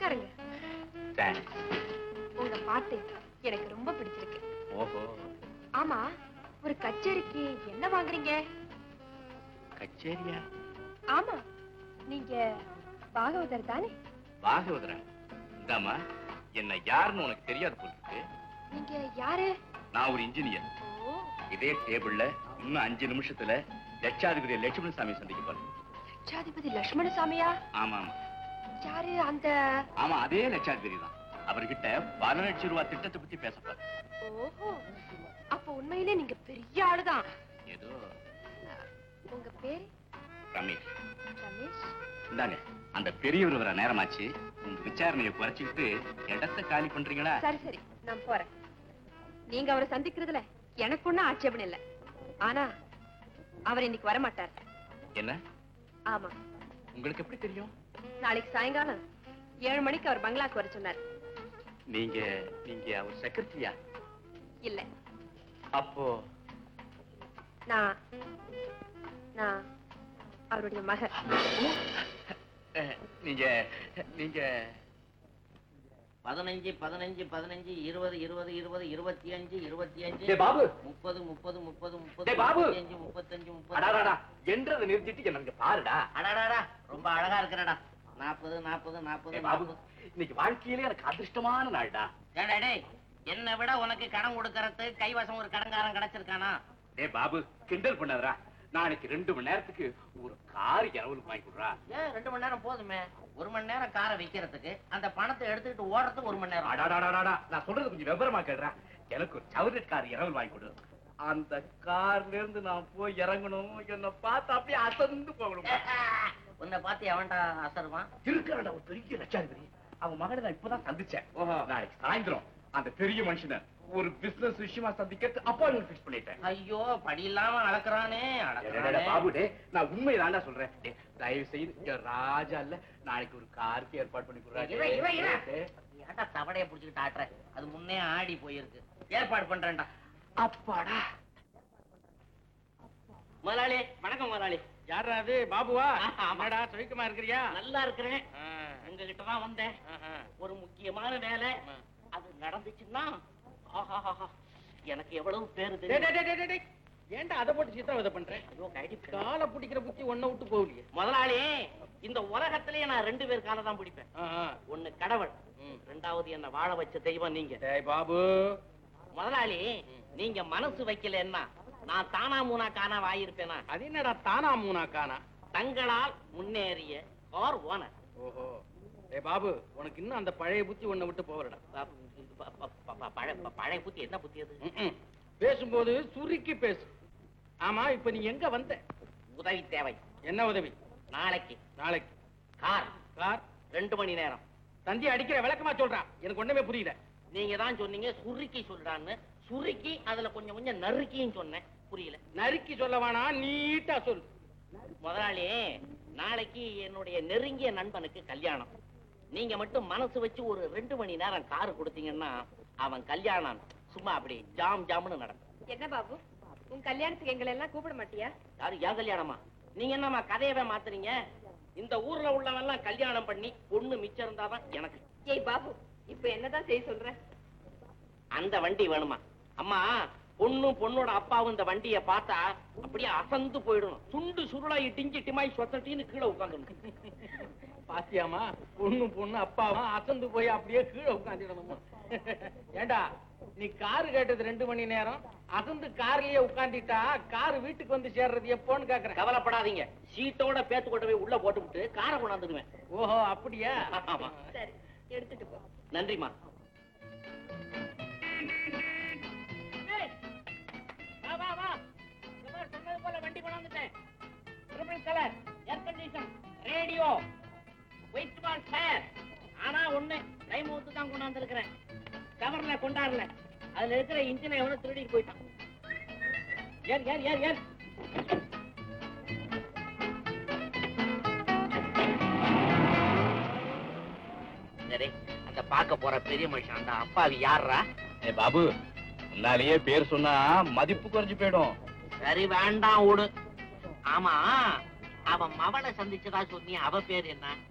உட்காருங்க தேங்க்ஸ் உங்க பாட்டு எனக்கு ரொம்ப பிடிச்சிருக்கு ஓஹோ ஆமா ஒரு கச்சேரிக்கு என்ன வாங்குறீங்க கச்சேரியா ஆமா நீங்க பாகவதர் தானே பாகவதரா இந்தாமா என்ன யாருன்னு உனக்கு தெரியாது போல இருக்கு நீங்க யாரு நான் ஒரு இன்ஜினியர் ஓ இதே டேபிள்ல இன்னும் அஞ்சு நிமிஷத்துல லட்சாதிபதி லட்சுமண சாமி சந்திக்க போறேன் லட்சாதிபதி லட்சுமண சாமியா ஆமா ஆமா யாரு அந்த ஆமா அதே லட்சாதிபதி தான் அவர்கிட்ட பல லட்சம் ரூபாய் திட்டத்தை பத்தி பேச போறேன் ஓஹோ அப்ப உண்மையிலே நீங்க பெரிய ஆளுதான் ஏதோ உங்க பேரு ரமேஷ் ரமேஷ் இந்தாங்க அந்த பெரியவர் வர நேரமாச்சு உங்க விசாரணையை குறைச்சிக்கிட்டு இடத்தை காலி பண்றீங்களா சரி சரி நான் போறேன் நீங்க அவரை சந்திக்கிறதுல எனக்கு ஒண்ணும் ஆட்சேபம் இல்ல ஆனா அவர் இன்னைக்கு வர மாட்டார் என்ன ஆமா உங்களுக்கு எப்படி தெரியும் நாளைக்கு சாயங்காலம் ஏழு மணிக்கு அவர் பங்களாக்கு வர சொன்னார் நீங்க நீங்க அவர் செக்ரட்டரியா இல்ல அப்போ நான் நான் அவருடைய மக அஹ், நீங்க நீங்க பதினஞ்சு பதினஞ்சு பதினஞ்சு இருபது இருபது இருபது இருபத்தி அஞ்சு இருபத்தி அஞ்சு டேய் பாபு முப்பது முப்பது முப்பது முப்பது டேய் பாபு. முப்பத்தஞ்சு முப்பத்தஞ்சு முப்பது அடாடாடா என்றதை நிறுத்திட்டு என்ன பாருடா அடாடாடா ரொம்ப அழகா இருக்கிறடா நாற்பது நாற்பது நாற்பது டேய் பாபு நாற்பது இன்னைக்கு வாழ்க்கையிலே எனக்கு அதிர்ஷ்டமான நாள்டா ஏடா டேய் என்னை விட உனக்கு கடன் கொடுக்கறது கைவசம் ஒரு கடன்காரன் கிடைச்சிருக்கானா டேய் பாபு கிண்டல் பண்ணாதடா நாளைக்கு ரெண்டு மணி நேரத்துக்கு ஒரு கார் இரவலுக்கு வாங்கி கொடுறா ஏன் ரெண்டு மணி நேரம் போதுமே ஒரு மணி நேரம் காரை விக்கிறதுக்கு அந்த பணத்தை எடுத்துக்கிட்டு ஓடுறதுக்கு ஒரு மணி நேரம் அடாடாடாடா நான் சொல்றது கொஞ்சம் விவரமா கேடுறா எனக்கு ஒரு சவுரட் கார் இரவல் வாங்கி கொடு அந்த கார்ல இருந்து நான் போய் இறங்கணும் என்ன பார்த்து அப்படியே அசந்து போகணும் உன்னை பார்த்து எவன்டா அசருவான் இருக்கிறான்டா ஒரு பெரிய லட்சாதிபதி அவன் மகனை நான் இப்பதான் சந்திச்சேன் நாளைக்கு சாயந்தரம் அந்த பெரிய மனுஷனை ஒரு பிசினஸ் விஷயமா சந்திக்கிறது அப்பாயின்மெண்ட் ஃபிக்ஸ் பண்ணிட்டேன் ஐயோ படி இல்லாம அளக்குறானே டேய், டேய், டேய், அளக்குறானே பாபு டே நான் உண்மைதான்டா சொல்றேன் டேய், தயவு செய்து இங்க ராஜா இல்ல நாளைக்கு ஒரு காருக்கு ஏற்பாடு பண்ணி கொடுறா இவ, இவ, இவ. டேய், டேய். ஏன்டா தவடைய புடிச்சுக்கிட்டு ஆட்டுற அது முன்னே ஆடி போயிருக்கு ஏற்பாடு பண்றேன்டா அப்பாடா முதலாளி வணக்கம் முதலாளி யாரா அது பாபுவா ஆமா. என்னடா சுவிக்கமா இருக்கிறியா நல்லா இருக்கிறேன் ஆ, உங்ககிட்ட தான் வந்தேன் ஆஹா. ஒரு முக்கியமான வேலை ஆமா. அது நடந்துச்சுன்னா ஆஹாஹாஹா, எனக்கு எவ்வளவு பேரு டேய், டேய், டேய், டேய், டேய். ஏன்டா அதை போட்டு சித்திரவதை பண்றேன் ஐயோ, கைடி- காலை பிடிக்கிற புத்தி ஒன்ன விட்டு போகலையே முதலாளி இந்த உலகத்திலேயே நான் ரெண்டு பேர் காலை தான் பிடிப்பேன் ஆஹா. ஒண்ணு கடவுள் ம். ரெண்டாவது என்ன வாழ வச்ச தெய்வம் நீங்க டேய் பாபு முதலாளி நீங்க மனசு வைக்கலன்னா நான் தானா மூனா காணா வாயிருப்பேனா அது என்னடா தானா மூணா காணா தங்களால் முன்னேறிய கார் ஓனர் ஓஹோ டேய் பாபு உனக்கு இன்னும் அந்த பழைய புத்தி ஒன்ன விட்டு போகலடா ப- ப- ப- ப- பழைய ப- பழைய புத்தி என்ன புத்தி அது ம்ம். பேசும்போது சுருக்கி பேசு ஆமா இப்ப நீ எங்க வந்த உதவி தேவை என்ன உதவி நாளைக்கு நாளைக்கு கார் கார் ரெண்டு மணி நேரம் தந்தி அடிக்கிற விளக்கமா சொல்றான் எனக்கு ஒண்ணுமே புரியல நீங்க தான் சொன்னீங்க சுருக்கி சொல்றான்னு சுருக்கி அதுல கொஞ்சம் கொஞ்சம் நறுக்கின்னு சொன்னேன் புரியல நறுக்கி சொல்ல வேணாம் நீட்டா சொல்லு முதலாளி நாளைக்கு என்னுடைய நெருங்கிய நண்பனுக்கு கல்யாணம் நீங்க மட்டும் மனசு வச்சு ஒரு ரெண்டு மணி நேரம் கார் கொடுத்தீங்கன்னா அவன் கல்யாணம் சும்மா அப்படி ஜாம் ஜாம்னு நடக்கும் என்ன பாபு உன் கல்யாணத்துக்கு எங்களை எல்லாம் கூப்பிட மாட்டியா யாரு ஏன் கல்யாணமா நீங்க என்னம்மா கதையவே மாத்துறீங்க இந்த ஊர்ல உள்ளவன் எல்லாம் கல்யாணம் பண்ணி பொண்ணு மிச்சம் இருந்தாதான் எனக்கு ஏய் பாபு இப்ப என்னதான் செய்ய சொல்ற அந்த வண்டி வேணுமா அம்மா பொண்ணும் பொண்ணோட அப்பாவும் இந்த வண்டிய பார்த்தா அப்படியே அசந்து போயிடணும் துண்டு சுருளாயி டிஞ்சி டிமாய் சொத்தட்டின்னு கீழே உட்காந்துடும் பாத்தியாமா பொண்ணு பொண்ணு அப்பாவும் அசந்து போய் அப்படியே கீழே உட்காந்துடணுமா ஏண்டா நீ காரு கேட்டது ரெண்டு மணி நேரம் அசந்து கார்லயே உட்காந்துட்டா கார் வீட்டுக்கு வந்து சேர்றது எப்போன்னு கேக்குறேன் கவலைப்படாதீங்க சீட்டோட பேத்து கொண்டு போய் உள்ள போட்டு விட்டு காரை கொண்டாந்துடுவேன் ஓஹோ அப்படியா ஆமா. சரி எடுத்துட்டு போ நன்றிம்மா வா வா வா இந்த மாதிரி சொன்னது போல வண்டி கொண்டாந்துட்டேன் triple colour air condition radio white ball tyre ஆனா ஒண்ணு டைம் ஊத்து தான் கொண்டாந்து இருக்கிறேன் கவர்ல கொண்டாடல அதுல இருக்கிற இன்ஜினை எவனோ திருடிட்டு போயிட்டான் ஏர் ஏர் ஏர் ஏர் சரி அந்த பார்க்க போற பெரிய மனுஷன் அந்த அப்பாவி யாரா ஏ பாபு முன்னாலேயே பேர் சொன்னா மதிப்பு குறைஞ்சு போயிடும் சரி வேண்டாம் விடு ஆமா அவன் மவளை சந்திச்சதா சொன்னி அவ பேர் என்ன